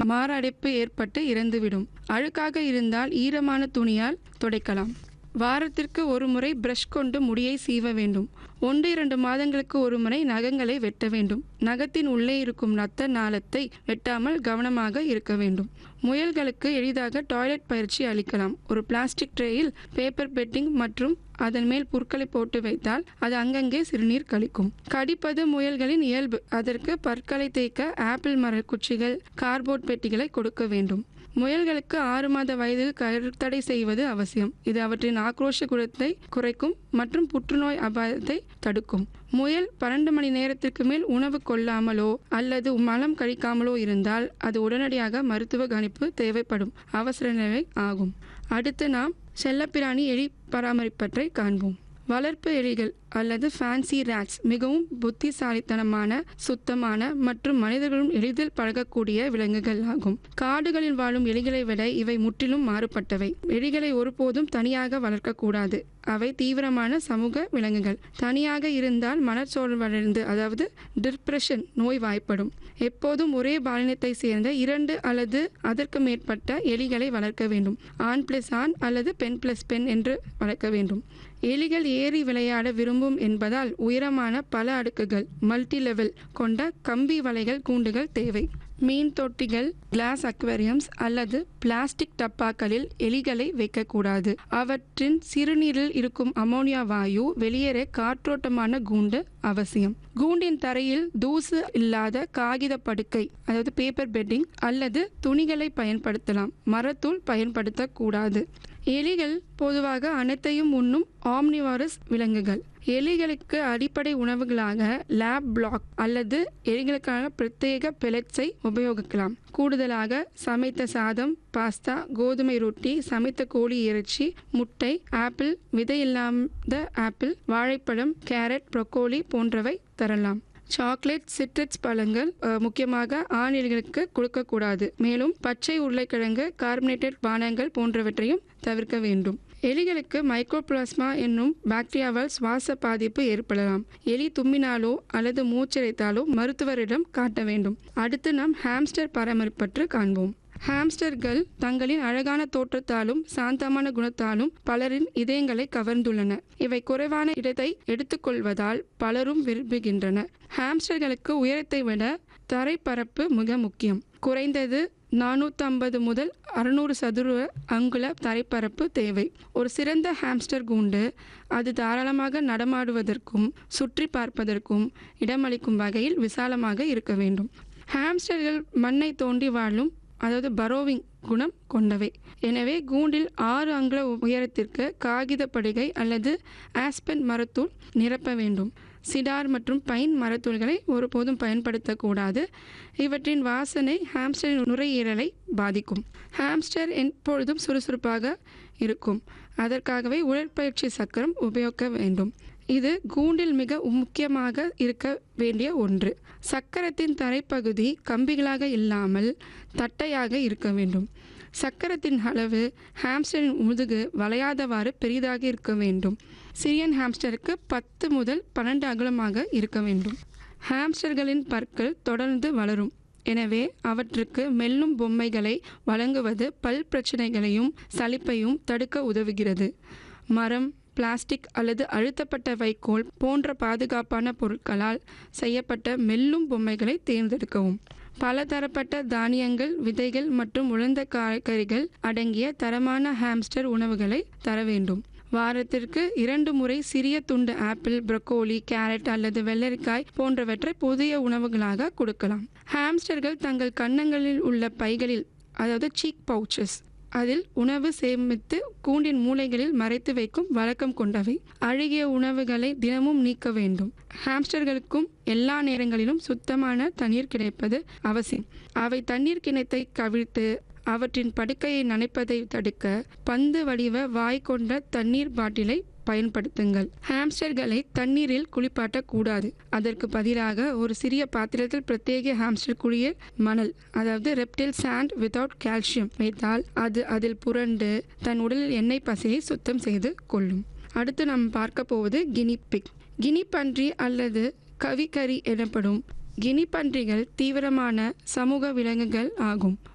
மாரடைப்பு ஏற்பட்டு இறந்துவிடும் அழுக்காக இருந்தால் ஈரமான துணியால் துடைக்கலாம் வாரத்திற்கு ஒரு முறை பிரஷ் கொண்டு முடியை சீவ வேண்டும் ஒன்று இரண்டு மாதங்களுக்கு ஒரு முறை நகங்களை வெட்ட வேண்டும் நகத்தின் உள்ளே இருக்கும் நத்த நாளத்தை வெட்டாமல் கவனமாக இருக்க வேண்டும் முயல்களுக்கு எளிதாக டாய்லெட் பயிற்சி அளிக்கலாம் ஒரு பிளாஸ்டிக் ட்ரேயில் பேப்பர் பெட்டிங் மற்றும் அதன் மேல் புற்களை போட்டு வைத்தால் அது அங்கங்கே சிறுநீர் கழிக்கும் கடிப்பது முயல்களின் இயல்பு அதற்கு பற்களை தேய்க்க ஆப்பிள் மர குச்சிகள் கார்போர்ட் பெட்டிகளை கொடுக்க வேண்டும் முயல்களுக்கு ஆறு மாத வயதில் கருத்தடை செய்வது அவசியம் இது அவற்றின் ஆக்ரோஷ குணத்தை குறைக்கும் மற்றும் புற்றுநோய் அபாயத்தை தடுக்கும் முயல் பன்னெண்டு மணி நேரத்திற்கு மேல் உணவு கொள்ளாமலோ அல்லது மலம் கழிக்காமலோ இருந்தால் அது உடனடியாக மருத்துவ கணிப்பு தேவைப்படும் அவசர நிலை ஆகும் அடுத்து நாம் செல்லப்பிராணி எலி பராமரிப்பற்றை காண்போம் வளர்ப்பு எலிகள் அல்லது ஃபேன்சி ரேட்ஸ் மிகவும் புத்திசாலித்தனமான சுத்தமான மற்றும் மனிதர்களும் எளிதில் பழகக்கூடிய விலங்குகள் ஆகும் காடுகளில் வாழும் எலிகளை விட இவை முற்றிலும் மாறுபட்டவை எலிகளை ஒருபோதும் தனியாக வளர்க்கக்கூடாது அவை தீவிரமான சமூக விலங்குகள் தனியாக இருந்தால் மனச்சோர்வடைந்து அதாவது டிப்ரெஷன் நோய் வாய்ப்படும் எப்போதும் ஒரே பாலினத்தை சேர்ந்த இரண்டு அல்லது அதற்கு மேற்பட்ட எலிகளை வளர்க்க வேண்டும் ஆண் பிளஸ் ஆண் அல்லது பெண் பிளஸ் பெண் என்று வளர்க்க வேண்டும் எலிகள் ஏறி விளையாட விரும்பும் என்பதால் உயரமான பல அடுக்குகள் மல்டி லெவல் கொண்ட கம்பி வலைகள் கூண்டுகள் தேவை மீன் தொட்டிகள் கிளாஸ் அக்வேரியம்ஸ் அல்லது பிளாஸ்டிக் டப்பாக்களில் எலிகளை வைக்கக்கூடாது அவற்றின் சிறுநீரில் இருக்கும் அமோனியா வாயு வெளியேற காற்றோட்டமான கூண்டு அவசியம் கூண்டின் தரையில் தூசு இல்லாத காகித படுக்கை அதாவது பேப்பர் பெட்டிங் அல்லது துணிகளை பயன்படுத்தலாம் மரத்தூள் பயன்படுத்தக்கூடாது எலிகள் பொதுவாக அனைத்தையும் உண்ணும் ஆம்னிவாரஸ் விலங்குகள் எலிகளுக்கு அடிப்படை உணவுகளாக லேப் பிளாக் அல்லது எலிகளுக்கான பிரத்யேக பெலட்ஸை உபயோகிக்கலாம் கூடுதலாக சமைத்த சாதம் பாஸ்தா கோதுமை ரொட்டி சமைத்த கோழி இறைச்சி முட்டை ஆப்பிள் விதை இல்லாத ஆப்பிள் வாழைப்பழம் கேரட் ப்ரொக்கோலி போன்றவை தரலாம் சாக்லேட் சிட்ரஸ் பழங்கள் அஹ், முக்கியமாக ஆண் எலிகளுக்கு கொடுக்கக்கூடாது மேலும் பச்சை உருளைக்கிழங்கு கார்பனேட்டட் பானங்கள் போன்றவற்றையும் தவிர்க்க வேண்டும் எலிகளுக்கு மைக்ரோபிளாஸ்மா என்னும் பாக்டீரியாவால் சுவாச பாதிப்பு ஏற்படலாம் எலி தும்மினாலோ அல்லது மூச்சிறைத்தாலோ மருத்துவரிடம் காட்ட வேண்டும் அடுத்து நாம் ஹாம்ஸ்டர் பராமரிப்பற்று காண்போம் ஹாம்ஸ்டர்கள் தங்களின் அழகான தோற்றத்தாலும் சாந்தமான குணத்தாலும் பலரின் இதயங்களை கவர்ந்துள்ளன இவை குறைவான இடத்தை எடுத்துக்கொள்வதால் பலரும் விரும்புகின்றன ஹாம்ஸ்டர்களுக்கு உயரத்தை விட தரைப்பரப்பு மிக முக்கியம் குறைந்தது நானூற்றம்பது முதல் அறுநூறு சதுர அங்குல தரைப்பரப்பு தேவை ஒரு சிறந்த ஹாம்ஸ்டர் கூண்டு அது தாராளமாக நடமாடுவதற்கும் சுற்றி பார்ப்பதற்கும் இடமளிக்கும் வகையில் விசாலமாக இருக்க வேண்டும் ஹாம்ஸ்டர்கள் மண்ணை தோண்டி வாழும் அதாவது பரோவிங் குணம் கொண்டவை எனவே கூண்டில் ஆறு அங்குல உயரத்திற்கு காகித படுகை அல்லது ஆஸ்பென் மரத்தூள் நிரப்ப வேண்டும் சிடார் மற்றும் பைன் மரத்தூள்களை ஒருபோதும் பயன்படுத்தக்கூடாது இவற்றின் வாசனை ஹாம்ஸ்டரின் நுரையீரலை பாதிக்கும் ஹாம்ஸ்டர் எப்பொழுதும் சுறுசுறுப்பாக இருக்கும் அதற்காகவே உடற்பயிற்சி சக்கரம் உபயோகிக்க வேண்டும் இது கூண்டில் மிக முக்கியமாக இருக்க வேண்டிய ஒன்று சக்கரத்தின் தரைப்பகுதி கம்பிகளாக இல்லாமல் தட்டையாக இருக்க வேண்டும் சக்கரத்தின் அளவு ஹாம்ஸ்டரின் முதுகு வளையாதவாறு பெரிதாக இருக்க வேண்டும் சிரியன் ஹாம்ஸ்டருக்கு பத்து முதல் பன்னெண்டு அகலமாக இருக்க வேண்டும் ஹாம்ஸ்டர்களின் பற்கள் தொடர்ந்து வளரும் எனவே அவற்றுக்கு மெல்லும் பொம்மைகளை வழங்குவது பல் பிரச்சனைகளையும் சலிப்பையும் தடுக்க உதவுகிறது மரம் பிளாஸ்டிக் அல்லது அழுத்தப்பட்ட வைக்கோல் போன்ற பாதுகாப்பான பொருட்களால் செய்யப்பட்ட மெல்லும் பொம்மைகளை தேர்ந்தெடுக்கவும் பலதரப்பட்ட தானியங்கள் விதைகள் மற்றும் உலர்ந்த காய்கறிகள் அடங்கிய தரமான ஹாம்ஸ்டர் உணவுகளை தர வேண்டும் வாரத்திற்கு இரண்டு முறை சிறிய துண்டு ஆப்பிள் ப்ரொக்கோலி கேரட் அல்லது வெள்ளரிக்காய் போன்றவற்றை புதிய உணவுகளாக கொடுக்கலாம் ஹாம்ஸ்டர்கள் தங்கள் கன்னங்களில் உள்ள பைகளில் அதாவது சீக் பவுச்சஸ் அதில் உணவு சேமித்து கூண்டின் மூலைகளில் மறைத்து வைக்கும் வழக்கம் கொண்டவை அழுகிய உணவுகளை தினமும் நீக்க வேண்டும் ஹாம்ஸ்டர்களுக்கும் எல்லா நேரங்களிலும் சுத்தமான தண்ணீர் கிடைப்பது அவசியம் அவை தண்ணீர் கிணத்தை கவிழ்த்து அவற்றின் படுக்கையை நனைப்பதை தடுக்க பந்து வடிவ வாய் கொண்ட தண்ணீர் பாட்டிலை பயன்படுத்துங்கள் ஹாம்ஸ்டர்களை தண்ணீரில் குளிப்பாட்டக்கூடாது அதற்கு பதிலாக ஒரு சிறிய பாத்திரத்தில் பிரத்யேக ஹாம்ஸ்டர் குளியல் மணல் அதாவது ரெப்டில் சாண்ட் வித்தவுட் கால்சியம் வைத்தால் அது அதில் புரண்டு தன் உடலில் எண்ணெய் பசையை சுத்தம் செய்து கொள்ளும் அடுத்து நாம் பார்க்க போவது கினி பிக் கினி பன்றி அல்லது கவிக்கரி எனப்படும் கினி பன்றிகள் தீவிரமான சமூக விலங்குகள் ஆகும்